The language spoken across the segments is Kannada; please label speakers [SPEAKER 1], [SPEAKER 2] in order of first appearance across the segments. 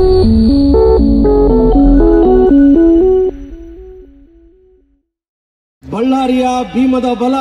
[SPEAKER 1] ಬಳ್ಳಾರಿಯ ಭೀಮದ ಬಲ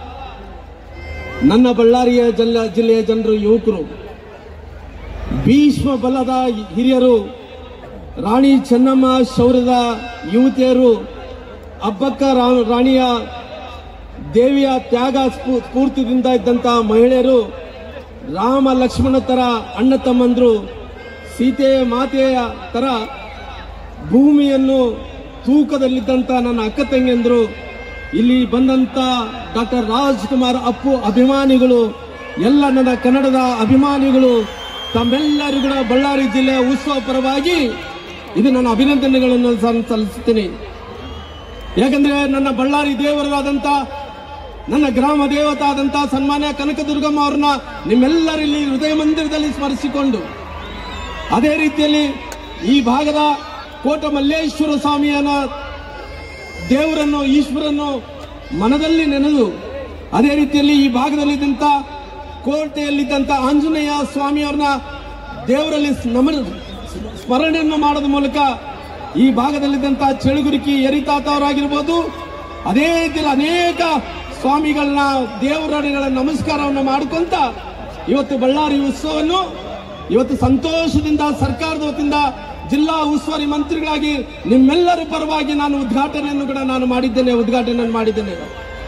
[SPEAKER 1] ನನ್ನ ಬಳ್ಳಾರಿಯ ಜಲ್ಲ ಜಿಲ್ಲೆಯ ಜನರು ಯುವಕರು ಭೀಷ್ಮ ಬಲದ ಹಿರಿಯರು ರಾಣಿ ಚೆನ್ನಮ್ಮ ಶೌರ್ಯದ ಯುವತಿಯರು ಅಬ್ಬಕ್ಕ ರಾ- ರಾಣಿಯ ದೇವಿಯ ತ್ಯಾಗ ಸ್ಫೂ- ಸ್ಫೂರ್ತಿದಿಂದ ಇದ್ದಂತಹ ಮಹಿಳೆಯರು ರಾಮ ಲಕ್ಷ್ಮಣ ತರ ಅಣ್ಣ ತಮ್ಮಂದ್ರು ಸೀತೆ ಮಾತೆಯ ತರ ಭೂಮಿಯನ್ನು ತೂಕದಲ್ಲಿದ್ದಂತ ನನ್ನ ಅಕ್ಕ ತಂಗಿಯಂದ್ರು ಇಲ್ಲಿ ಬಂದಂತ ಡಾಕ್ಟರ್ ರಾಜ್ಕುಮಾರ್ ಅಪ್ಪು ಅಭಿಮಾನಿಗಳು ಎಲ್ಲ ನನ್ನ ಕನ್ನಡದ ಅಭಿಮಾನಿಗಳು ತಮ್ಮೆಲ್ಲರಿಗೂ ಕೂಡ ಬಳ್ಳಾರಿ ಜಿಲ್ಲೆಯ ಉತ್ಸವ ಪರವಾಗಿ ಇದು ನನ್ನ ಅಭಿನಂದನೆಗಳನ್ನು ಸಲ್- ಸಲ್ಲಿಸುತ್ತೇನೆ ಯಾಕಂದ್ರೆ ನನ್ನ ಬಳ್ಳಾರಿ ದೇವರಾದಂತ ನನ್ನ ಗ್ರಾಮ ದೇವತಾದಂತ ಸನ್ಮಾನ್ಯ ಕನಕದುರ್ಗಮ್ಮ ಅವ್ರನ್ನ ನಿಮ್ಮೆಲ್ಲರಲ್ಲಿ ಹೃದಯ ಮಂದಿರದಲ್ಲಿ ಸ್ಮರಿಸಿಕೊಂಡು ಅದೇ ರೀತಿಯಲ್ಲಿ ಈ ಭಾಗದ ಕೋಟ ಮಲ್ಲೇಶ್ವರ ಸ್ವಾಮಿಯನ ದೇವರನ್ನು ಈಶ್ವರನ್ನು ಮನದಲ್ಲಿ ನೆನೆದು ಅದೇ ರೀತಿಯಲ್ಲಿ ಈ ಭಾಗದಲ್ಲಿದ್ದಂತ ಕೋಟೆಯಲ್ಲಿದ್ದಂತ ಆಂಜನೇಯ ಸ್ವಾಮಿಯವ್ರನ್ನ ದೇವರಲ್ಲಿ ನಮನ ಸ್ಮರಣೆಯನ್ನು ಮಾಡೋದ ಮೂಲಕ ಈ ಭಾಗದಲ್ಲಿದ್ದಂತ ಚಳುಗುರಿಕಿ ಯರಿತಾತ ಅವರಾಗಿರ್ಬೋದು ಅದೇ ರೀತಿಯಲ್ಲಿ ಅನೇಕ ಸ್ವಾಮಿಗಳನ್ನ ದೇವರಗಳ ನಮಸ್ಕಾರವನ್ನು ಮಾಡ್ಕೊಂತ ಇವತ್ತು ಬಳ್ಳಾರಿ ಉತ್ಸವವನ್ನು ಇವತ್ತು ಸಂತೋಷದಿಂದ ಸರ್ಕಾರದ ವತಿಯಿಂದ ಜಿಲ್ಲಾ ಉಸ್ತುವಾರಿ ಮಂತ್ರಿಗಳಾಗಿ ನಿಮ್ಮೆಲ್ಲರ ಪರವಾಗಿ ನಾನು ಉದ್ಘಾಟನೆಯನ್ನು ಕೂಡ ನಾನು ಮಾಡಿದ್ದೇನೆ ಉದ್ಘಾಟನೆಯನ್ನು ಮಾಡಿದ್ದೇನೆ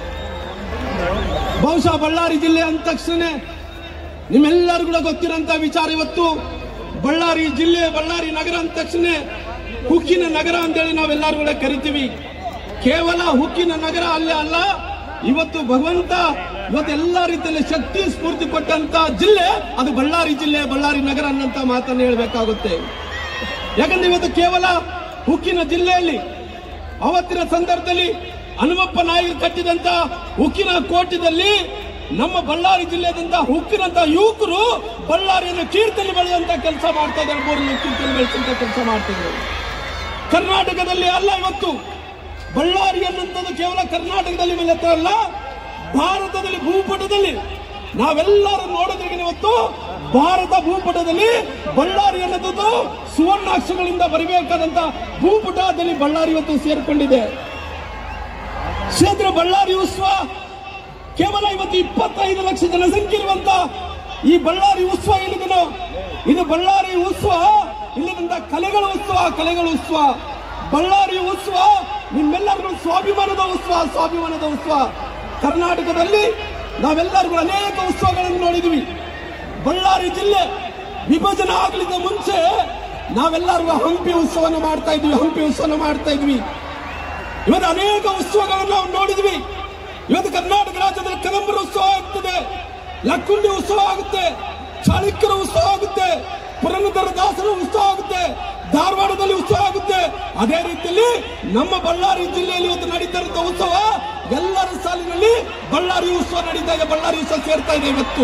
[SPEAKER 1] ಬಹುಶಃ ಬಳ್ಳಾರಿ ಜಿಲ್ಲೆ ಅಂದ ತಕ್ಷಣ ನಿಮ್ಮೆಲ್ಲರೂ ಕೂಡ ಗೊತ್ತಿರೋಂತ ವಿಚಾರ ಇವತ್ತು ಬಳ್ಳಾರಿ ಜಿಲ್ಲೆ ಬಳ್ಳಾರಿ ನಗರ ಅಂದ ತಕ್ಷಣ ಹುಕ್ಕಿನ ನಗರ ಅಂತೇಳಿ ನಾವೆಲ್ಲರೂ ಕೂಡ ಕರಿತೀವಿ ಕೇವಲ ಹುಕ್ಕಿನ ನಗರ ಅಲ್ಲೇ ಅಲ್ಲ ಇವತ್ತು ಭಗವಂತ ಇವತ್ತು ಎಲ್ಲ ರೀತಿಯಲ್ಲಿ ಶಕ್ತಿ ಸ್ಫೂರ್ತಿ ಕೊಟ್ಟಂತ ಜಿಲ್ಲೆ ಅದು ಬಳ್ಳಾರಿ ಜಿಲ್ಲೆ ಬಳ್ಳಾರಿ ನಗರ ಅನ್ನಂತ ಮಾತನ್ನು ಹೇಳಬೇಕಾಗುತ್ತೆ ಯಾಕಂದ್ರೆ ಇವತ್ತು ಕೇವಲ ಉಕ್ಕಿನ ಜಿಲ್ಲೆಯಲ್ಲಿ ಅವತ್ತಿನ ಸಂದರ್ಭದಲ್ಲಿ ಹನುಮಪ್ಪ ನಾಯಕರು ಕಟ್ಟಿದಂತ ಉಕ್ಕಿನ ಕೋಟದಲ್ಲಿ ನಮ್ಮ ಬಳ್ಳಾರಿ ಜಿಲ್ಲೆದಂತ ಉಕ್ಕಿನಂತ ಯುವಕರು ಬಳ್ಳಾರಿಯನ್ನು ಕೀರ್ತನೆ ಬೆಳೆದಂತ ಕೆಲಸ ಮಾಡ್ತಾ ಇದ್ದಾರೆ ಬೋರ್ನ ಕೀರ್ತನೆ ಬೆಳೆಸಂತ ಕೆಲಸ ಮಾಡ್ತಿದ್ರು ಕರ್ನಾಟಕದಲ್ಲಿ ಅಲ್ಲ ಇವತ್ತು ಬಳ್ಳಾರಿ ಅನ್ನುವಂಥದ್ದು ಕೇವಲ ಕರ್ನಾಟಕದಲ್ಲಿ ಮಾತ್ರ ಅಲ್ಲ ಭಾರತದಲ್ಲಿ ಭೂಪಟದಲ್ಲಿ ನಾವೆಲ್ಲರೂ ನೋಡೋದ್ರಿಗೆ ಇವತ್ತು ಭಾರತ ಭೂಪಟದಲ್ಲಿ ಬಳ್ಳಾರಿ ಅನ್ನೋದು ಸುವರ್ಣಾಕ್ಷರಗಳಿಂದ ಬರಬೇಕಾದಂತ ಭೂಪಟದಲ್ಲಿ ಬಳ್ಳಾರಿ ಇವತ್ತು ಸೇರ್ಕೊಂಡಿದೆ ಕ್ಷೇತ್ರ ಬಳ್ಳಾರಿ ಉತ್ಸವ ಕೇವಲ ಇವತ್ತು ಇಪ್ಪತ್ತೈದು ಲಕ್ಷ ಜನಸಂಖ್ಯೆ ಇರುವಂತ ಈ ಬಳ್ಳಾರಿ ಉತ್ಸವ ಏನಿದೆನೋ ಇದು ಬಳ್ಳಾರಿ ಉತ್ಸವ ಇಲ್ಲದಂತ ಕಲೆಗಳ ಉತ್ಸವ ಕಲೆಗಳ ಉತ್ಸವ ಬಳ್ಳಾರಿ ಉತ್ಸವ ನಿಮ್ಮೆಲ್ಲರಿಗೂ ಸ್ವಾಭಿಮಾನದ ಉತ್ಸವ ಸ್ವಾಭಿಮಾನದ ಉತ್ಸವ ಕರ್ನಾಟಕದಲ್ಲಿ ನಾವೆಲ್ಲರಿಗೂ ಅನೇಕ ಉತ್ಸವಗಳನ್ನು ನೋಡಿದ್ವಿ ಬಳ್ಳಾರಿ ಜಿಲ್ಲೆ ವಿಭಜನೆ ಆಗ್ಲಿದ್ದ ಮುಂಚೆ ನಾವೆಲ್ಲರಿಗೂ ಹಂಪಿ ಉತ್ಸವನ ಮಾಡ್ತಾ ಇದ್ವಿ ಹಂಪಿ ಉತ್ಸವನ ಮಾಡ್ತಾ ಇದ್ವಿ ಇವತ್ತು ಅನೇಕ ಉತ್ಸವಗಳನ್ನು ನಾವು ನೋಡಿದ್ವಿ ಇವತ್ತು ಕರ್ನಾಟಕ ರಾಜ್ಯದಲ್ಲಿ ಕದಂಬರ ಉತ್ಸವ ಆಗ್ತದೆ ಲಕ್ಕುಂಡಿ ಉತ್ಸವ ಆಗುತ್ತೆ ಚಾಳುಕ್ಯರ ಉತ್ಸವ ಆಗುತ್ತೆ ಪುರಂದರ ದಾಸರ ಉತ್ಸವ ಆಗುತ್ತೆ ಧಾರವಾಡದಲ್ಲಿ ಉತ್ಸವ ಆಗುತ್ತೆ ಅದೇ ರೀತಿಯಲ್ಲಿ ನಮ್ಮ ಬಳ್ಳಾರಿ ಜಿಲ್ಲೆಯಲ್ಲಿ ಇವತ್ತು ನಡೀತಾ ಇರುವಂತಹ ಉತ್ಸವ ಎಲ್ಲರ ಸಾಲಿನಲ್ಲಿ ಬಳ್ಳಾರಿ ಉತ್ಸವ ನಡೀತಾ ಇದೆ ಬಳ್ಳಾರಿ ಉತ್ಸವ ಸೇರ್ತಾ ಇದೆ ಇವತ್ತು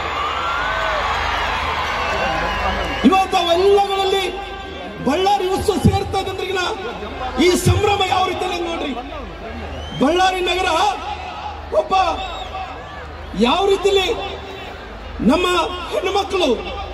[SPEAKER 1] ಇವತ್ತು ಅವೆಲ್ಲಗಳಲ್ಲಿ ಬಳ್ಳಾರಿ ಉತ್ಸವ ಸೇರ್ತಾ ಇದೆ ಅಂದ್ರೆ ಈ ಸಂಭ್ರಮ ಯಾವ ರೀತಿ ನೋಡ್ರಿ ಬಳ್ಳಾರಿ ನಗರ ಒಬ್ಬ ಯಾವ ರೀತಿಲಿ ನಮ್ಮ ಹೆಣ್ಣು ಮಕ್ಕಳು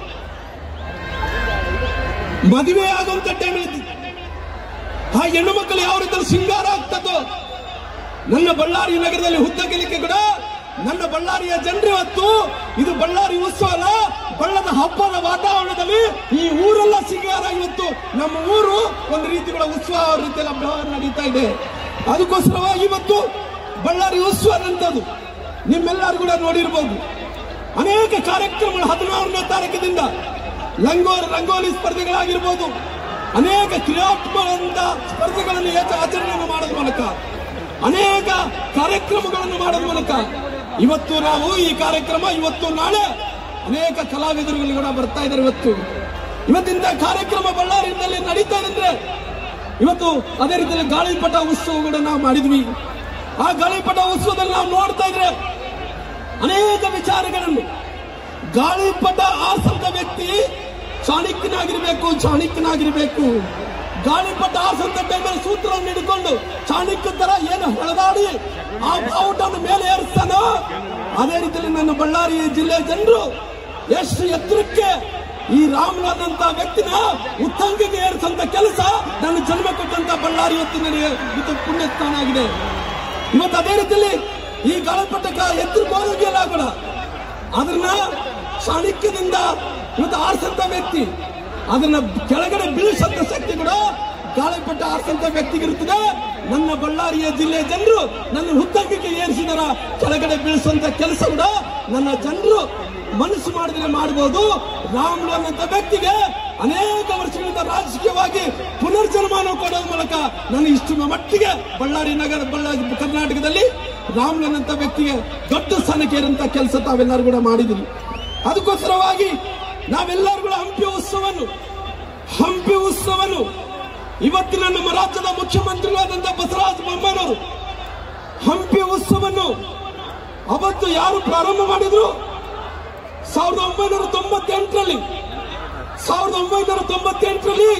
[SPEAKER 1] ಮದುವೆ ಆಗುವಂತ ಟೈಮಲ್ಲಿ ಆ ಹೆಣ್ಣು ಮಕ್ಕಳು ಯಾವ ರೀತಿಯಲ್ಲಿ ಶೃಂಗಾರ ಆಗ್ತದೋ ನನ್ನ ಬಳ್ಳಾರಿ ನಗರದಲ್ಲಿ ಹುದ್ದಗಲಿಕ್ಕೆ ಕೂಡ ನನ್ನ ಬಳ್ಳಾರಿಯ ಜನರು ಇವತ್ತು ಇದು ಬಳ್ಳಾರಿ ಉತ್ಸವ ಅಲ್ಲ ಬಳ್ಳದ ಹಬ್ಬದ ವಾತಾವರಣದಲ್ಲಿ ಈ ಊರೆಲ್ಲ ಸಿಂಗಾರ ಇವತ್ತು ನಮ್ಮ ಊರು ಒಂದು ರೀತಿ ಕೂಡ ಉತ್ಸವ ರೀತಿಯಲ್ಲಿ ಹಬ್ಬ ನಡೀತಾ ಇದೆ ಅದಕ್ಕೋಸ್ಕರವಾಗಿ ಇವತ್ತು ಬಳ್ಳಾರಿ ಉತ್ಸವ ಅನ್ನಂಥದ್ದು ನಿಮ್ಮೆಲ್ಲರೂ ಕೂಡ ನೋಡಿರ್ಬೋದು ಅನೇಕ ಕಾರ್ಯಕ್ರಮಗಳು ಹದಿನಾರನೇ ತಾರೀಕಿನಿಂದ ಲಂಗೋರ್ ರಂಗೋಲಿ ಸ್ಪರ್ಧೆಗಳಾಗಿರ್ಬೋದು ಅನೇಕ ಕ್ರಿಯಾತ್ಮಕ ಸ್ಪರ್ಧೆಗಳನ್ನು ಹೆಚ್ಚು ಆಚರಣೆ ಮಾಡೋದ್ರ ಮೂಲಕ ಅನೇಕ ಕಾರ್ಯಕ್ರಮಗಳನ್ನು ಮಾಡೋದ್ರ ಮೂಲಕ ಇವತ್ತು ನಾವು ಈ ಕಾರ್ಯಕ್ರಮ ಇವತ್ತು ನಾಳೆ ಅನೇಕ ಕಲಾವಿದರುಗಳು ಕೂಡ ಬರ್ತಾ ಇದ್ದಾರೆ ಇವತ್ತು ಇವತ್ತಿಂದ ಕಾರ್ಯಕ್ರಮ ಬಳ್ಳಾರಿಯಲ್ಲಿ ನಡೀತಾ ಇದೆ ಅಂದ್ರೆ ಇವತ್ತು ಅದೇ ರೀತಿಯಲ್ಲಿ ಗಾಳಿಪಟ ಉತ್ಸವ ಕೂಡ ನಾವು ಮಾಡಿದ್ವಿ ಆ ಗಾಳಿಪಟ ಉತ್ಸವದಲ್ಲಿ ನಾವು ನೋಡ್ತಾ ಇದ್ರೆ ಅನೇಕ ವಿಚಾರಗಳನ್ನು ಗಾಳಿಪಟ ಆರಿಸಂತ ವ್ಯಕ್ತಿ ಚಾಣಕ್ಯನಾಗಿರ್ಬೇಕು ಚಾಣಕ್ಯನಾಗಿರ್ಬೇಕು ಗಾಳಿಪಟ ಆರಿಸಂತ ಟೈಮಲ್ಲಿ ಸೂತ್ರವನ್ನು ಹಿಡ್ಕೊಂಡು ಚಾಣಕ್ಯ ತರ ಏನು ಹೊಳೆದಾಡಿ ಆ ಬಾವುಟವನ್ನು ಮೇಲೆ ಏರಿಸ್ತಾನೋ ಅದೇ ರೀತಿಯಲ್ಲಿ ನನ್ನ ಬಳ್ಳಾರಿ ಜಿಲ್ಲೆಯ ಜನರು ಎಷ್ಟು ಎತ್ತರಕ್ಕೆ ಈ ರಾಮನಾಥ್ ವ್ಯಕ್ತಿನ ಉತ್ತಂಗಿಗೆ ಏರಿಸಂತ ಕೆಲಸ ನನ್ನ ಜನ್ಮ ಕೊಟ್ಟಂತ ಬಳ್ಳಾರಿ ಇವತ್ತು ನನಗೆ ಇದು ಪುಣ್ಯ ಸ್ಥಾನ ಆಗಿದೆ ಇವತ್ತು ಅದೇ ರೀತಿಯಲ್ಲಿ ಈ ಗಾಳಪಟ್ಟಕ ಎದುರು ಗೋಲಿಗೆಲ್ಲ ಕೂಡ ಅದನ್ನ ಚಾಣಕ್ಯದಿಂದ ಇವತ್ತು ಆರಿಸಂತ ವ್ಯಕ್ತಿ ಅದನ್ನ ಕೆಳಗಡೆ ಬೀಳಿಸಂತ ಶಕ್ತಿ ಕೂಡ ಗಾಳಿಪಟ್ಟ ಆರಿಸಂತ ವ್ಯಕ್ತಿಗಿರುತ್ತದೆ ನನ್ನ ಬಳ್ಳಾರಿಯ ಜಿಲ್ಲೆಯ ಜನರು ನನ್ನ ಹುತ್ತಂಗಕ್ಕೆ ಏರಿಸಿದರ ಕೆಳಗಡೆ ಬೀಳಿಸುವಂತ ಕೆಲಸ ಕೂಡ ನನ್ನ ಜನರು ಮನಸ್ಸು ಮಾಡಿದ್ರೆ ಮಾಡಬಹುದು ರಾಮ್ಲು ಅನ್ನಂತ ವ್ಯಕ್ತಿಗೆ ಅನೇಕ ವರ್ಷಗಳಿಂದ ರಾಜಕೀಯವಾಗಿ ಪುನರ್ಜನ್ಮಾನ ಕೊಡೋದ್ರ ಮೂಲಕ ನಾನು ಇಷ್ಟು ಮಟ್ಟಿಗೆ ಬಳ್ಳಾರಿ ನಗರ ಬಳ್ಳಾರಿ ಕರ್ನಾಟಕದಲ್ಲಿ ರಾಮ್ಲು ಅನ್ನಂತ ವ್ಯಕ್ತಿಗೆ ದೊಡ್ಡ ಸ್ಥಾನಕ್ಕೆ ಏರಂತ ಕೆಲಸ ತಾವೆಲ್ಲರೂ ಕೂಡ ಮಾಡಿದ್ದೀವಿ ಅದಕ್ಕೋಸ್ಕರವಾಗಿ ನಾವೆಲ್ಲರೂ ಕೂಡ ಹಂಪಿ ಉತ್ಸವವನ್ನು ಹಂಪಿ ಉತ್ಸವವನ್ನು ಇವತ್ತಿನ ನಮ್ಮ ರಾಜ್ಯದ ಮುಖ್ಯಮಂತ್ರಿಗಳಾದಂಥ ಬಸವರಾಜ ಬೊಮ್ಮಾಯಿನವರು ಹಂಪಿ ಉತ್ಸವವನ್ನು ಅವತ್ತು ಯಾರು ಪ್ರಾರಂಭ ಮಾಡಿದ್ರು ಸಾವಿರದ ಒಂಬೈನೂರ ತೊಂಬತ್ತೆಂಟರಲ್ಲಿ ಸಾವಿರದ ಒಂಬೈನೂರ ತೊಂಬತ್ತೆಂಟರಲ್ಲಿ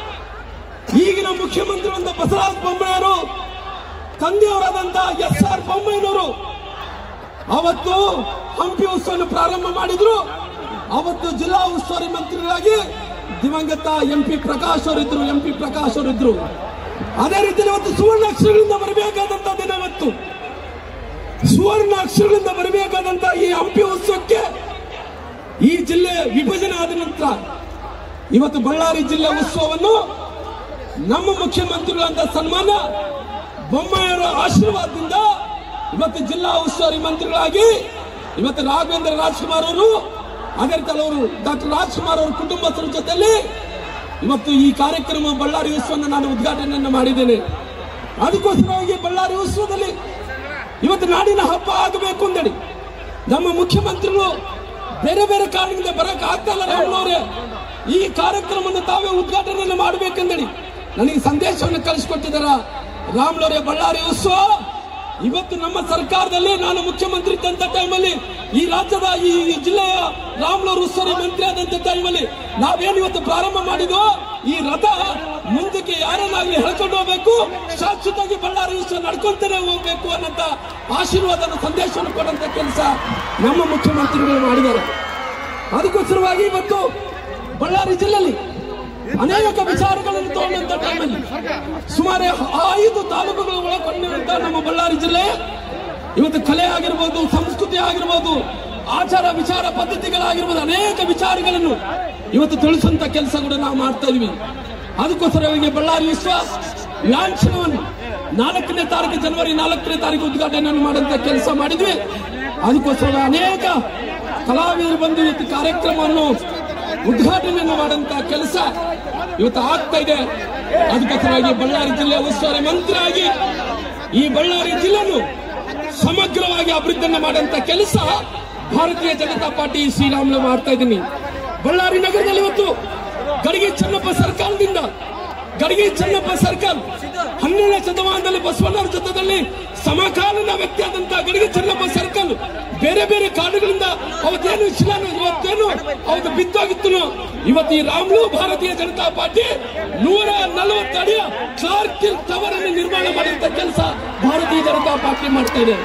[SPEAKER 1] ಈಗಿನ ಮುಖ್ಯಮಂತ್ರಿಗಳಾದ ಬಸವರಾಜ ಬೊಮ್ಮಾಯಿಯವರು ತಂದೆಯವರಾದಂತ ಎಸ್ ಆರ್ ಬೊಮ್ಮಾಯಿನವರು ಅವತ್ತು ಹಂಪಿ ಉತ್ಸವ ಪ್ರಾರಂಭ ಮಾಡಿದ್ರು ಅವತ್ತು ಜಿಲ್ಲಾ ಉಸ್ತುವಾರಿ ಮಂತ್ರಿಗಳಾಗಿ ದಿವಂಗತ ಎಂ ಪಿ ಪ್ರಕಾಶ್ ಅವರಿದ್ರು ಎಂ ಪಿ ಪ್ರಕಾಶ್ ಅವರಿದ್ರು ಅದೇ ರೀತಿಯಲ್ಲಿ ಇವತ್ತು ಸುವರ್ಣ ಅಕ್ಷರಗಳಿಂದ ಬರಬೇಕಾದಂತ ದಿನ ಇವತ್ತು ಸುವರ್ಣ ಅಕ್ಷರಗಳಿಂದ ಬರಬೇಕಾದಂತ ಈ ಹಂಪಿ ಉತ್ಸವಕ್ಕೆ ಈ ಜಿಲ್ಲೆ ವಿಭಜನೆ ಆದ ನಂತರ ಇವತ್ತು ಬಳ್ಳಾರಿ ಜಿಲ್ಲೆ ಉತ್ಸವವನ್ನು ನಮ್ಮ ಮುಖ್ಯಮಂತ್ರಿಗಳಂತ ಸನ್ಮಾನ ಬೊಮ್ಮಾಯಿಯವರ ಆಶೀರ್ವಾದದಿಂದ ಇವತ್ತು ಜಿಲ್ಲಾ ಉಸ್ತುವಾರಿ ಮಂತ್ರಿಗಳಾಗಿ ಇವತ್ತು ರಾಘವೇಂದ್ರ ರಾಜ್ಕುಮಾರ್ ಅವರು ಅದೇ ರೀತಿ ಅವರು ಡಾಕ್ಟರ್ ರಾಜ್ಕುಮಾರ್ ಅವರ ಕುಟುಂಬಸ್ಥರ ಜೊತೆಯಲ್ಲಿ ಇವತ್ತು ಈ ಕಾರ್ಯಕ್ರಮ ಬಳ್ಳಾರಿ ಉತ್ಸವವನ್ನು ನಾನು ಉದ್ಘಾಟನೆಯನ್ನು ಮಾಡಿದ್ದೇನೆ ಅದಕ್ಕೋಸ್ಕರವಾಗಿ ಬಳ್ಳಾರಿ ಉತ್ಸವದಲ್ಲಿ ಇವತ್ತು ನಾಡಿನ ಹಬ್ಬ ಆಗಬೇಕು ಅಂದೇಳಿ ನಮ್ಮ ಮುಖ್ಯಮಂತ್ರಿಗಳು ಬೇರೆ ಬೇರೆ ಕಾರಣದಿಂದ ಬರಕ್ ಆಗ್ತಾ ಇಲ್ಲ ರಾಮನವರೇ ಈ ಕಾರ್ಯಕ್ರಮವನ್ನು ತಾವೇ ಉದ್ಘಾಟನೆಯನ್ನು ಮಾಡಬೇಕೆಂದೇಳಿ ನನಗೆ ಸಂದೇಶವನ್ನು ಕಳಿಸಿಕೊಟ್ಟಿದ್ದಾರ ರಾಮ್ಲವರೇ ಬಳ್ಳಾರಿ ಉತ್ಸವ ಇವತ್ತು ನಮ್ಮ ಸರ್ಕಾರದಲ್ಲಿ ನಾನು ಮುಖ್ಯಮಂತ್ರಿ ಇದ್ದಂತ ಟೈಮಲ್ಲಿ ಈ ರಾಜ್ಯದ ಈ ಜಿಲ್ಲೆಯ ರಾಮ್ಲೂರು ಉಸ್ತುವಾರಿ ಮಂತ್ರಿ ಆದಂತ ಟೈಮಲ್ಲಿ ನಾವೇನು ಇವತ್ತು ಪ್ರಾರಂಭ ಮಾಡಿದ್ವೋ ಈ ರಥ ಮುಂದಕ್ಕೆ ಯಾರನ್ನಾಗ್ಲಿ ಹೇಳ್ಕೊಂಡು ಹೋಗ್ಬೇಕು ಶಾಶ್ವತವಾಗಿ ಬಳ್ಳಾರಿ ಉತ್ಸವ ನಡ್ಕೊಂತಾನೆ ಹೋಗ್ಬೇಕು ಅನ್ನಂತ ಆಶೀರ್ವಾದನ ಸಂದೇಶವನ್ನು ಕೊಡಂತ ಕೆಲಸ ನಮ್ಮ ಮುಖ್ಯಮಂತ್ರಿಗಳು ಮಾಡಿದ್ದಾರೆ ಅದಕ್ಕೋಸ್ಕರವಾಗಿ ಇವತ್ತು ಬಳ್ಳಾರಿ ಜಿಲ್ಲೆಯಲ್ಲಿ ಅನೇಕ ವಿಚಾರಗಳನ್ನು ತಗೊಂಡಂತ ಟೈಮಲ್ಲಿ ಸುಮಾರು ಐದು ತಾಲೂಕುಗಳು ಒಳಗೊಂಡಿರುವಂತ ನಮ್ಮ ಬಳ್ಳಾರಿ ಜಿಲ್ಲೆ ಇವತ್ತು ಕಲೆ ಆಗಿರ್ಬೋದು ಸಂಸ್ಕೃತಿ ಆಗಿರ್ಬೋದು ಆಚಾರ ವಿಚಾರ ಪದ್ಧತಿಗಳಾಗಿರ್ಬೋದು ಅನೇಕ ವಿಚಾರಗಳನ್ನು ಇವತ್ತು ತಿಳಿಸುವಂತ ಕೆಲಸ ಕೂಡ ನಾವು ಮಾಡ್ತಾ ಇದೀವಿ ಅದಕ್ಕೋಸ್ಕರವಾಗಿ ಬಳ್ಳಾರಿ ವಿಶ್ವ ಲಾಂಛನವನ್ನು ನಾಲ್ಕನೇ ತಾರೀಕು ಜನವರಿ ನಾಲ್ಕನೇ ತಾರೀಕು ಉದ್ಘಾಟನೆಯನ್ನು ಮಾಡುವಂತ ಕೆಲಸ ಮಾಡಿದ್ವಿ ಅದಕ್ಕೋಸ್ಕರ ಅನೇಕ ಕಲಾವಿದರು ಬಂದು ಇವತ್ತು ಕಾರ್ಯಕ್ರಮವನ್ನು ಉದ್ಘಾಟನೆಯನ್ನು ಮಾಡುವಂತ ಕೆಲಸ ಇವತ್ತು ಆಗ್ತಾ ಇದೆ ಅದಕ್ಕೋಸ್ಕರವಾಗಿ ಬಳ್ಳಾರಿ ಜಿಲ್ಲೆಯ ಉಸ್ತುವಾರಿ ಮಂತ್ರಿಯಾಗಿ ಈ ಬಳ್ಳಾರಿ ಜಿಲ್ಲೆಯನ್ನು ಸಮಗ್ರವಾಗಿ ಅಭಿವೃದ್ಧಿಯನ್ನು ಮಾಡುವಂತ ಕೆಲಸ ಭಾರತೀಯ ಜನತಾ ಪಾರ್ಟಿ ಶ್ರೀರಾಮುಲು ಮಾಡ್ತಾ ಇದ್ದೀನಿ ಬಳ್ಳಾರಿ ನಗರದಲ್ಲಿ ಇವತ್ತು ಗಡಿಗೆ ಚೆನ್ನಪ್ಪ ಸರ್ಕಾರದಿಂದ ಗಡಿಗೆ ಚೆನ್ನಪ್ಪ ಸರ್ಕಾರ ಹನ್ನೆರಡನೇ ಶತಮಾನದಲ್ಲಿ ಬಸವಣ್ಣರ ಜೊತೆದಲ್ಲಿ ಸಮಕಾಲೀನ ವ್ಯಕ್ತಿ ಆದಂತ ಗಡಿಗೆ ಚೆನ್ನಪ್ಪ ಸರ್ಕಲ್ ಬೇರೆ ಬೇರೆ ಕಾರಣಗಳಿಂದ ಅವತ್ತೇನು ಶಿಲಾನು ಇವತ್ತೇನು ಅವತ್ತು ಬಿತ್ತೋಗಿತ್ತು ಇವತ್ತು ಈ ರಾಮ್ಲು ಭಾರತೀಯ ಜನತಾ ಪಾರ್ಟಿ ನೂರ ನಲವತ್ತು ಅಡಿಯ ಕ್ಲಾರ್ಕ್ ಟವರ್ ಅನ್ನು ನಿರ್ಮಾಣ ಮಾಡುವಂತ ಕೆಲಸ ಭಾರತೀಯ ಜನತಾ ಪಾರ್ಟಿ ಮಾಡ್ತಾ ಇದೆ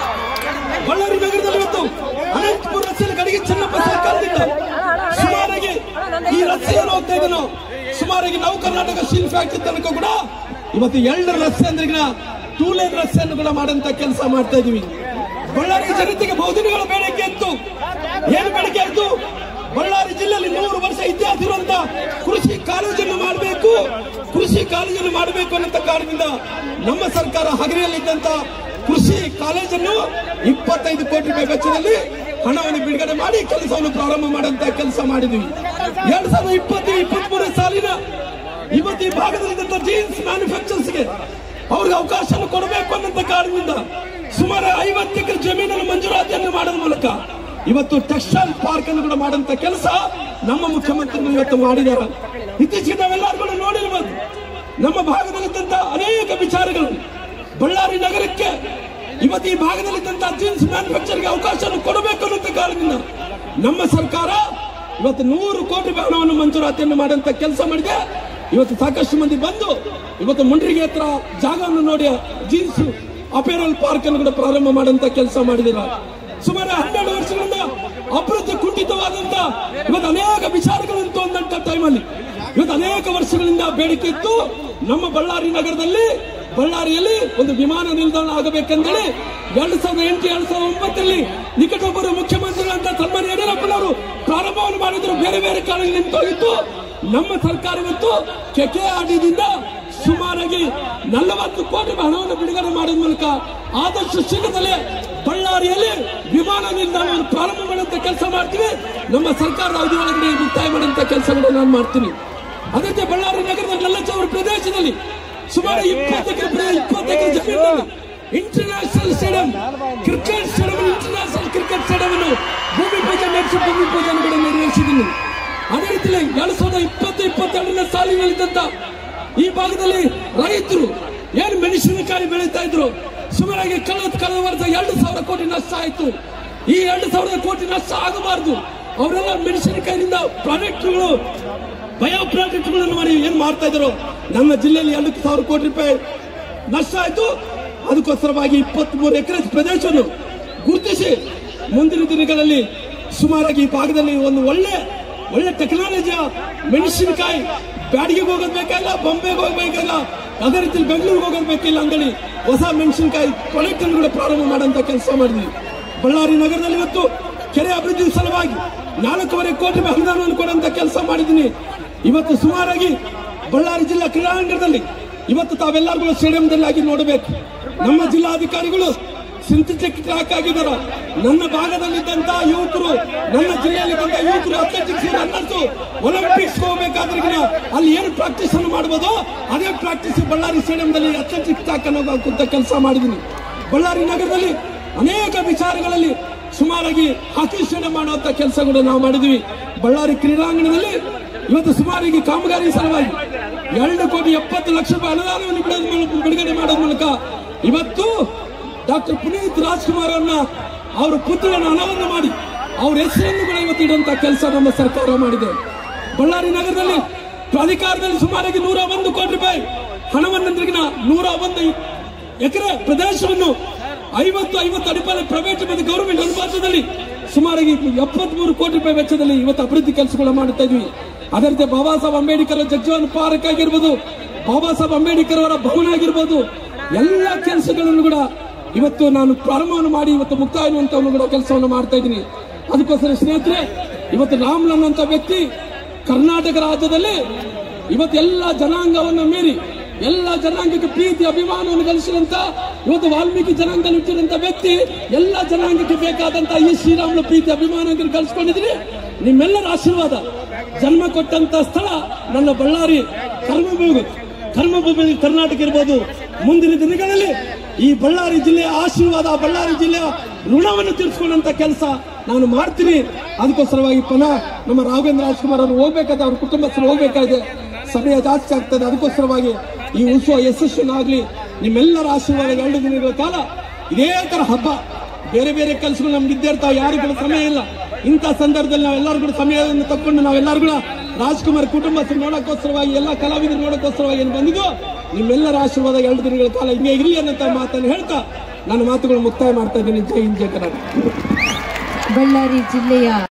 [SPEAKER 1] ಬಳ್ಳಾರಿ ನಗರದಲ್ಲಿ ಇವತ್ತು ಅನಂತಪುರ ರಸ್ತೆಯಲ್ಲಿ ಗಡಿಗೆ ಚೆನ್ನಪ್ಪ ಸರ್ಕಾರದಿಂದ ಸುಮಾರಾಗಿ ಈ ರಸ್ತೆ ಏನು ಹೋಗ್ತಾ ಇದೀನೋ ಸುಮಾರಾಗಿ ನವ ಕರ್ನಾಟಕ ಸ್ಟೀಲ್ ಫ್ಯಾಕ್ಟರಿ ತನಕ ಕೂಡ ಇವತ್ತು ಎರಡು ರಸ್ತೆ ಅಂದ್ರೆ ಈಗ ಟೂ ಲೈನ್ ರಸ್ತೆಯನ್ನು ಕೂಡ ಮಾಡುವಂತ ಕೆಲಸ ಮಾಡ್ತಾ ಇದೀವಿ ಬಳ್ಳಾರಿ ಜನತೆಗೆ ಬಹುದಿನಗಳ ಬೇಡಿಕೆ ಇತ್ತು ಏನು ಬೇಡಿಕೆ ಇತ್ತು ಬಳ್ಳಾರಿ ಜಿಲ್ಲೆಯಲ್ಲಿ ನೂರು ವರ್ಷ ಇತಿಹಾಸ ಇರುವಂತ ಕೃಷಿ ಕಾಲೇಜನ್ನು ಮಾಡಬೇಕು ಕೃಷಿ ಕಾಲೇಜನ್ನು ಮಾಡಬೇಕು ಅನ್ನೋ ಕಾರಣದಿಂದ ನಮ್ಮ ಸರ್ಕಾರ ಹಗರಿಯಲ್ಲಿದ್ದಂತ ಕೃಷಿ ಕಾಲೇಜನ್ನು ಇಪ್ಪತ್ತೈದು ಕೋಟಿ ರೂಪಾಯಿ ವೆಚ್ಚದಲ್ಲಿ ಹಣವನ್ನು ಬಿಡುಗಡೆ ಮಾಡಿ ಕೆಲಸವನ್ನು ಪ್ರಾರಂಭ ಮಾಡುವಂತ ಕೆಲಸ ಮಾಡಿದ್ವಿ ಎರಡ್ ಸಾವಿರದ ಇಪ್ಪತ್ತು ಇಪ್ಪತ್ತ್ ಮೂರನೇ ಸಾಲಿನ ಇವತ್ತು ಈ ಭಾಗದಲ್ಲಿದ್ದಂತ ಜೀನ್ಸ್ ಮ್ಯಾನುಫ್ಯಾಕ್ಚರ್ಸ್ಗೆ ಅವ್ರಿಗೆ ಅವಕಾಶ ಕೊಡಬೇಕು ಅನ್ನೋ ಕಾರಣದಿಂದ ಸುಮಾರು ಐವತ್ತು ಎಕರೆ ಜಮೀನನ್ನು ಮಂಜೂರಾತಿಯನ್ನು ಮಾಡೋದ್ರ ಮೂಲಕ ಇವತ್ತು ಟೆಕ್ಸ್ಟೈಲ್ ಪಾರ್ಕ್ ಅನ್ನು ಕೂಡ ಮಾಡುವಂತ ಕೆಲಸ ನಮ್ಮ ಮುಖ್ಯಮಂತ್ರಿಗಳು ಇವತ್ತು ಮಾಡಿದ್ದಾರೆ ಇತ್ತೀಚೆಗೆ ನಾವೆಲ್ಲರೂ ಕೂಡ ನೋಡಿರ್ಬೋದು ನಮ್ಮ ಭಾಗದಲ್ಲಿದ್ದಂತ ಅನೇಕ ವಿಚಾರಗಳು ಬಳ್ಳಾರಿ ನಗರಕ್ಕೆ ಇವತ್ತು ಈ ಭಾಗದಲ್ಲಿದ್ದಂತ ಜೀನ್ಸ್ ಮ್ಯಾನುಫ್ಯಾಕ್ಚರ್ಗೆ ಅವಕಾಶ ಕೊಡಬೇಕು ಅನ್ನೋ ಕಾರಣದಿಂದ ನಮ್ಮ ಸರ್ಕಾರ ಇವತ್ತು ನೂರು ಕೋಟಿ ರೂಪಾಯಿ ಹಣವನ್ನು ಮಂಜೂರಾತಿಯನ್ನು ಮಾಡುವಂತ ಕೆಲಸ ಮಾಡಿದೆ ಇವತ್ತು ಸಾಕಷ್ಟು ಮಂದಿ ಬಂದು ಇವತ್ತು ಮುಂಡ್ರಿಗೆ ಹತ್ರ ಜಾಗವನ್ನು ನೋಡಿ ಜೀನ್ಸ್ ಅಪೇರಲ್ ಪಾರ್ಕ್ ಅನ್ನು ಕೂಡ ಪ್ರಾರಂಭ ಮಾಡುವಂತ ಕೆಲಸ ಮಾಡಿದಿರ ಸುಮಾರು ಹನ್ನೆರಡು ವರ್ಷಗಳಿಂದ ಅಭಿವೃದ್ಧಿ ಕುಂಠಿತವಾದಂತ ಇವತ್ತು ಅನೇಕ ವಿಚಾರಗಳಂತೂ ಒಂದಂತ ಟೈಮಲ್ಲಿ ಇವತ್ತು ಅನೇಕ ವರ್ಷಗಳಿಂದ ಬೇಡಿಕೆ ಇತ್ತು ನಮ್ಮ ಬಳ್ಳಾರಿ ನಗರದಲ್ಲಿ ಬಳ್ಳಾರಿಯಲ್ಲಿ ಒಂದು ವಿಮಾನ ನಿಲ್ದಾಣ ಆಗಬೇಕೆಂದೇಳಿ ಎರಡ್ ಸಾವಿರದ ಎಂಟು ಎರಡ್ ಸಾವಿರದ ಒಂಬತ್ತರಲ್ಲಿ ನಿಕಟೊಬ್ಬರು ಮುಖ್ಯಮಂತ್ರಿಗಳಂತ ಸನ್ಮಾನ್ಯ ಯಡಿಯೂರಪ್ಪನವರು ಪ್ರಾರಂಭವನ್ನು ಮಾಡಿದ್ರು ಬೇರೆ ಬೇರೆ ಕಾರಣ ನಿಂತೋಗಿತ್ತು ನಮ್ಮ ಸರ್ಕಾರ ಇವತ್ತು ಕೆಕೆಆರ್ಡಿದಿಂದ ಸುಮಾರಾಗಿ ನಲವತ್ತು ಕೋಟಿ ಹಣವನ್ನು ಬಿಡುಗಡೆ ಮಾಡಿದ ಮೂಲಕ ಆದಷ್ಟು ಶೀಘ್ರದಲ್ಲೇ ಬಳ್ಳಾರಿಯಲ್ಲಿ ವಿಮಾನ ನಿಲ್ದಾಣವನ್ನು ಪ್ರಾರಂಭ ಮಾಡುವಂತ ಕೆಲಸ ಮಾಡ್ತೀವಿ ನಮ್ಮ ಸರ್ಕಾರದ ಅವಧಿ ಒಳಗಡೆ ಮುಕ್ತಾಯ ಮಾಡುವಂತ ಕೆಲಸಗಳನ್ನು ನಾನು ಮಾಡ್ತೀನಿ ಅದೇ ರೀತಿ ಬಳ್ಳಾರಿ ನಗರದ ನಲ್ಲಚೌರ ಪ್ರದೇಶದಲ್ಲಿ ಸುಮಾರು ಇಪ್ಪತ್ತು ಎಕರೆ ಇಪ್ಪತ್ತು ಎಕರೆ ಜಮೀನಲ್ಲಿ international stadium cricket stadium international cricket stadium ಅನ್ನು ಭೂಮಿ ಪೂಜೆ ನಡೆಸಿ ಭೂಮಿ ಪೂಜೆಯನ್ನು ಕೂಡ ನೆರವೇರಿಸಿದ್ದೀನಿ ಅದೇ ರೀತಿಯಲ್ಲಿ ಎರಡ್ ಸಾವಿರದ ಇಪ್ಪತ್ತು ಇಪ್ಪತ್ತೆರಡನೇ ಸಾಲಿನಲ್ಲಿದ್ದಂತ ಈ ಭಾಗದಲ್ಲಿ ರೈತರು ಏನು ಮೆಣಸಿನಕಾಯಿ ಬೆಳೀತಾ ಇದ್ರು ಸುಮಾರಾಗಿ ಕಳೆದ ಕಳೆದ ವರ್ಷ ಎರಡು ಸಾವಿರ ಕೋಟಿ ನಷ್ಟ ಆಯ್ತು ಈ ಎರಡು ಸಾವಿರದ ಕೋಟಿ ನಷ್ಟ ಆಗಬಾರದು ಅವರೆಲ್ಲ ಮೆಣಸಿನಕಾಯಿನಿಂದ ಪ್ರಾಡಕ್ಟ್ಗಳು ಬಯೋ ಪ್ರಾಡಕ್ಟ್ಗಳನ್ನು ಮಾಡಿ ಏನ್ ಮಾಡ್ತಾ ಇದ್ರು ನಮ್ಮ ಜಿಲ್ಲೆಯಲ್ಲಿ ಎರಡು ಸಾವಿರ ಕೋಟಿ ರೂಪಾಯಿ ನಷ್ಟ ಆಯ್ತು ಅದಕ್ಕೋಸ್ಕರವಾಗಿ ಇಪ್ಪತ್ತ್ ಮೂರು ಎಕರೆ ಪ್ರದೇಶವನ್ನು ಗುರುತಿಸಿ ಮುಂದಿನ ದಿನಗಳಲ್ಲಿ ಸುಮಾರಾಗಿ ಈ ಭಾಗದಲ್ಲಿ ಒಂದು ಒಳ್ಳೆ ಒಳ್ಳೆ ಟೆಕ್ನಾಲಜಿಯ ಮೆಣಸಿನಕಾಯಿ ಬ್ಯಾಡಿಗೆಗೆ ಹೋಗೋದು ಬೇಕಾಗಿಲ್ಲ ಬೊಂಬೆಗೆ ಹೋಗ್ಬೇಕಿಲ್ಲ ಅದೇ ರೀತಿ ಬೆಂಗಳೂರಿಗೆ ಹೋಗೋದು ಬೇಕಿಲ್ಲ ಅಂಗಡಿ ಹೊಸ ಮೆಣಸಿನಕಾಯಿ ಪ್ರಾಡಕ್ಟ್ ಅನ್ನು ಕೂಡ ಪ್ರಾರಂಭ ಮಾಡುವಂತ ಕೆಲಸ ಮಾಡಿದ್ವಿ ಬಳ್ಳಾರಿ ನಗರದಲ್ಲಿ ಇವತ್ತು ಕೆರೆ ಅಭಿವೃದ್ಧಿ ಸಲುವಾಗಿ ನಾಲ್ಕೂವರೆ ಕೋಟಿ ರೂಪಾಯಿ ಅನುದಾನವನ್ನು ಕೊಡುವಂತ ಕೆಲಸ ಮಾಡಿದ್ದೀನಿ ಇವತ್ತು ಸುಮಾರಾಗಿ ಬಳ್ಳಾರಿ ಜಿಲ್ಲಾ ಕ್ರೀಡಾಂಗಣದಲ್ಲಿ ಇವತ್ತು ತಾವೆಲ್ಲರೂ ಕೂಡ ಸ್ಟೇಡಿಯಂದಲ್ಲಿ ಆಗಿ ನೋಡಬೇಕು ನಮ್ಮ ಜಿಲ್ಲಾಧಿಕಾರಿಗಳು ಸಿಂಥೆಟಿಕ್ ಟ್ರ್ಯಾಕ್ ಆಗಿದ್ದಾರೆ ನನ್ನ ಭಾಗದಲ್ಲಿದ್ದಂತ ಯುವಕರು ನನ್ನ ಜಿಲ್ಲೆಯಲ್ಲಿದ್ದಂತ ಯುವಕರು ಅಥ್ಲೆಟಿಕ್ಸ್ ರನ್ನರ್ಸ್ ಒಲಿಂಪಿಕ್ಸ್ ಹೋಗಬೇಕಾದ್ರೆ ಕೂಡ ಅಲ್ಲಿ ಏನು ಪ್ರಾಕ್ಟೀಸ್ ಅನ್ನು ಮಾಡಬಹುದು ಅದೇ ಪ್ರಾಕ್ಟೀಸ್ ಬಳ್ಳಾರಿ ಸ್ಟೇಡಿಯಂದಲ್ಲಿ ಅಥ್ಲೆಟಿಕ್ ಟ್ರ್ಯಾಕ್ ಅನ್ನೋ ಹಾಕುವಂತ ಕೆಲಸ ಮಾಡಿದ್ದೀನಿ ಬಳ್ಳಾರಿ ನಗರದಲ್ಲಿ ಅನೇಕ ವಿಚಾರಗಳಲ್ಲಿ ಸುಮಾರಾಗಿ ಹಾಕಿ ಸ್ಟೇಡಿಯಂ ಮಾಡುವಂತ ಕೆಲಸ ಕೂಡ ನಾವು ಮಾಡಿದ್ವಿ ಬಳ್ಳಾರಿ ಕ್ರೀಡಾಂಗಣದಲ್ಲಿ ಇವತ್ತು ಸುಮಾರಿಗೆ ಕಾಮಗಾರಿ ಸಲುವಾಗಿ ಎರಡು ಕೋಟಿ ಎಪ್ಪತ್ತು ಲಕ್ಷ ರೂಪಾಯಿ ಅನುದಾನವನ್ನು ಬಿಡೋದ್ ಮೂಲಕ- ಬಿಡುಗಡೆ ಮಾಡೋದ್ ಮೂಲಕ ಇವತ್ತು ಡಾಕ್ಟರ್ ಪುನೀತ್ ರಾಜ್ಕುಮಾರ್ ಅವರನ್ನ ಅವರ ಪುತ್ರನ ಹಣವನ್ನು ಮಾಡಿ ಅವ್ರ ಹೆಸರನ್ನು ಕೂಡ ಇವತ್ತು ಇಡುವಂತ ಕೆಲಸ ನಮ್ಮ ಸರ್ಕಾರ ಮಾಡಿದೆ ಬಳ್ಳಾರಿ ನಗರದಲ್ಲಿ ಅಧಿಕಾರದಲ್ಲಿ ಸುಮಾರಾಗಿ ನೂರ ಒಂದು ಕೋಟಿ ರೂಪಾಯಿ ಹಣವನ್ನಂದ್ರಿಗಿನ ನೂರ ಒಂದು ಎಕರೆ ಪ್ರದೇಶವನ್ನು ಐವತ್ತು ಐವತ್ತು ಅಡಿಪಾಲ ಪ್ರೈವೇಟ್ ಮತ್ತು ಗೌರ್ಮೆಂಟ್ ಅನುಪಾತದಲ್ಲಿ ಸುಮಾರಾಗಿ ಎಪ್ಪತ್ಮೂರು ಕೋಟಿ ರೂಪಾಯಿ ವೆಚ್ಚದಲ್ಲಿ ಇವತ್ತು ಅಭಿವೃದ್ಧಿ ಕೆಲಸಗಳು ಮಾಡುತ್ತಾ ಇದ್ವಿ ಅದೇ ರೀತಿ ಬಾಬಾ ಸಾಹೇಬ್ ಅಂಬೇಡ್ಕರ್ ಜಗ್ಜೀವನ್ ಪಾರ್ಕ್ ಆಗಿರ್ಬೋದು ಬಾಬಾ ಸಾಹೇಬ್ ಅಂಬೇಡ್ಕರ್ ಅವರ ಭವನ ಆಗಿರ್ಬೋದು ಎಲ್ಲ ಕೆಲಸಗಳನ್ನು ಕೂಡ ಇವತ್ತು ನಾನು ಪ್ರಾರಂಭವನ್ನು ಮಾಡಿ ಇವತ್ತು ಮುಕ್ತಾಯ ಅನ್ನುವಂಥವನ್ನು ಕೂಡ ಕೆಲಸವನ್ನು ಮಾಡ್ತಾ ಇದ್ದೀನಿ ಅದಕ್ಕೋಸ್ಕರ ಸ್ನೇಹಿತರೆ ಇವತ್ತು ರಾಮ್ಲನ್ ಅಂತ ವ್ಯಕ್ತಿ ಕರ್ನಾಟಕ ರಾಜ್ಯದಲ್ಲಿ ಇವತ್ತು ಎಲ್ಲ ಜನಾಂಗವನ್ನು ಮೀರಿ ಎಲ್ಲ ಜನಾಂಗಕ್ಕೆ ಪ್ರೀತಿ ಅಭಿಮಾನವನ್ನು ಗಳಿಸಿದಂತ ಇವತ್ತು ವಾಲ್ಮೀಕಿ ಜನಾಂಗದಲ್ಲಿ ಹುಟ್ಟಿದಂತ ವ್ಯಕ್ತಿ ಎಲ್ಲ ಜನಾಂಗಕ್ಕೆ ಬೇಕಾದಂತ ಈ ಶ್ರೀರಾಮನ ಪ್ರೀತಿ ಅಭಿಮಾನವನ್ನು ಗಳಿಸ್ಕೊಂಡಿದ್ರಿ ನಿಮ್ಮೆಲ್ಲರ ಆಶೀರ್ವಾದ ಜನ್ಮ ಕೊಟ್ಟಂತ ಸ್ಥಳ ನನ್ನ ಬಳ್ಳಾರಿ ಕರ್ಮಭೂಮಿ ಕರ್ಮಭೂಮಿ ಕರ್ನಾಟಕ ಇರ್ಬೋದು ಮುಂದಿನ ದಿನಗಳಲ್ಲಿ ಈ ಬಳ್ಳಾರಿ ಜಿಲ್ಲೆಯ ಆಶೀರ್ವಾದ ಬಳ್ಳಾರಿ ಜಿಲ್ಲೆಯ ಋಣವನ್ನು ತೀರಿಸಿಕೊಂಡಂತ ಕೆಲಸ ನಾನು ಮಾಡ್ತೀನಿ ಅದಕ್ಕೋಸ್ಕರವಾಗಿ ಪುನಃ ನಮ್ಮ ರಾಘವೇಂದ್ರ ರಾಜ್ಕುಮಾರ್ ಅವರು ಹೋಗ್ಬೇಕಾದ ಅವ್ರ ಕುಟುಂಬಸ್ಥರು ಹೋಗ್ಬೇಕಾಗಿದೆ ಸಮಯ ಜಾಸ್ತಿ ಆಗ್ತದೆ ಅದಕ್ಕೋಸ್ಕರವಾಗಿ ಈ ಉತ್ಸವ ಯಶಸ್ವಿನಾಗ್ಲಿ ನಿಮ್ಮೆಲ್ಲರ ಆಶೀರ್ವಾದ ಎರಡು ದಿನಗಳ ಕಾಲ ಇದೇ ತರ ಹಬ್ಬ ಬೇರೆ ಬೇರೆ ಕೆಲಸಗಳು ನಮ್ಗೆ ಇದ್ದೇ ಇರ್ತಾವೆ ಯಾರು ಕೂಡ ಸಮಯ ಇಲ್ಲ ಇಂಥ ಸಂದರ್ಭದಲ್ಲಿ ನಾವೆಲ್ಲರೂ ಕೂಡ ಸಮಯವನ್ನು ತಕ್ಕೊಂಡು ನಾವೆಲ್ಲರೂ ಕೂಡ ರಾಜ್ಕುಮಾರ್ ಕುಟುಂಬಸ್ಥರು ನೋಡಕ್ಕೋಸ್ಕರವಾಗಿ ಎಲ್ಲ ಕಲಾವಿದರು ನೋಡಕ್ಕೋಸ್ಕರವಾಗಿ ಏನು ಬಂದಿದ್ದು ನಿಮ್ಮೆಲ್ಲರ ಆಶೀರ್ವಾದ ಎರಡು ದಿನಗಳ ಕಾಲ ಹಿಂಗೆ ಇರಲಿ ಅನ್ನೋ ಮಾತನ್ನು ಹೇಳ್ತಾ ನನ್ನ ಮಾತುಗಳು ಮುಕ್ತಾಯ ಮಾಡ್ತಾ ಇದ್ದೀನಿ ಜೈ ಹಿಂದ್ ಜೈ ಕರ್ನಾಟಕ
[SPEAKER 2] ಬಳ್ಳಾರಿ ಜಿಲ್ಲೆಯ